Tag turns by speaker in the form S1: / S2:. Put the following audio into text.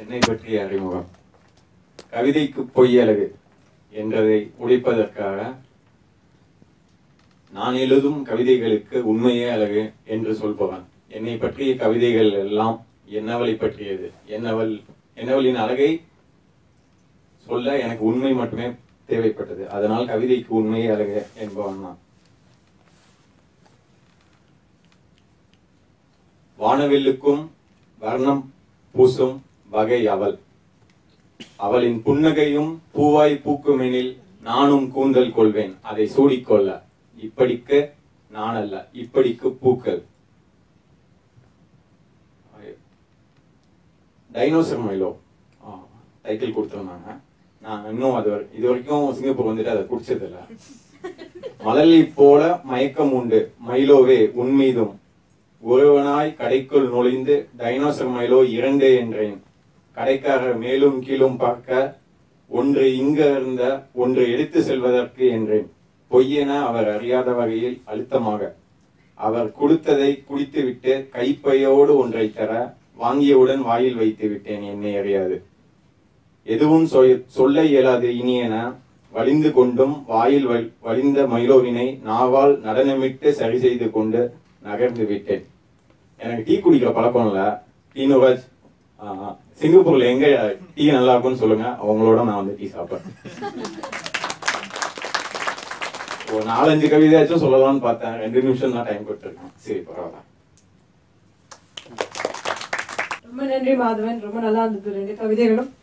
S1: என்னை பற்றிய அறிமுகம் கவிதைக்கு பொய் அழகு என்றதை உடைப்பதற்காக நான் எழுதும் கவிதைகளுக்கு உண்மையே அழகு என்று சொல்பவன் என்னை பற்றிய கவிதைகள் எல்லாம் என்னவளை பற்றியது என்னவள் என்னவளின் அழகை சொல்ல எனக்கு உண்மை மட்டுமே தேவைப்பட்டது அதனால் கவிதைக்கு உண்மையே அழகு என்பவன் நான் வானவில்லுக்கும் வர்ணம் பூசும் வகை அவள் அவளின் புன்னகையும் பூவாய் பூக்குமெனில் நானும் கூந்தல் கொள்வேன் அதை சூடிக்கொள்ள இப்படிக்கு நான் அல்ல இப்படிக்கு பூக்கள் டைனோசர் மைலோ டைட்டில் கொடுத்துருந்தாங்க நான் இன்னும் அது வரை- இது வரைக்கும் சிங்கப்பூர் வந்துட்டு அதை குடிச்சதில்ல மலலை போல மயக்கம் உண்டு மைலோவே உன்மீதும் ஒருவனாய் கடைக்குள் நுழைந்து டைனோசர் மைலோ இரண்டு என்றேன் கடைக்காரர் மேலும் கீழும் பார்க்க ஒன்று இங்க இருந்த ஒன்று எடுத்து செல்வதற்கு என்றேன் பொய்யென அவர் அறியாத வகையில் அழுத்தமாக அவர் கொடுத்ததை குடித்துவிட்டு கைப்பையோடு ஒன்றை தர வாங்கியவுடன் வாயில் வைத்து விட்டேன் என்னை அறியாது எதுவும் சொல்- சொல்ல இயலாது இனியென வலிந்து கொண்டும் வாயில் வல்- வலிந்த மயிலோவினை நாவால் நடனமிட்டு சரி செய்து கொண்டு நகர்ந்து விட்டேன் எனக்கு டீ குடிக்கிற பழக்கம் இல்ல டீ நுராஜ் ஆஹ், சிங்கப்பூர்ல எங்க டீ நல்லா இருக்கும்னு சொல்லுங்க அவங்களோட நான் வந்து டீ சாப்பிட்றேன் ஒரு நாலஞ்சு கவிதையாச்சும் சொல்லலாம்னு பார்த்தேன் ரெண்டு நிமிஷம் தான் டைம் கொடுத்துருக்கேன் சரி பரவாயில்ல
S2: ரொம்ப நன்றி மாதவன் ரொம்ப நல்லா இருந்தது ரெண்டு கவிதைகளும்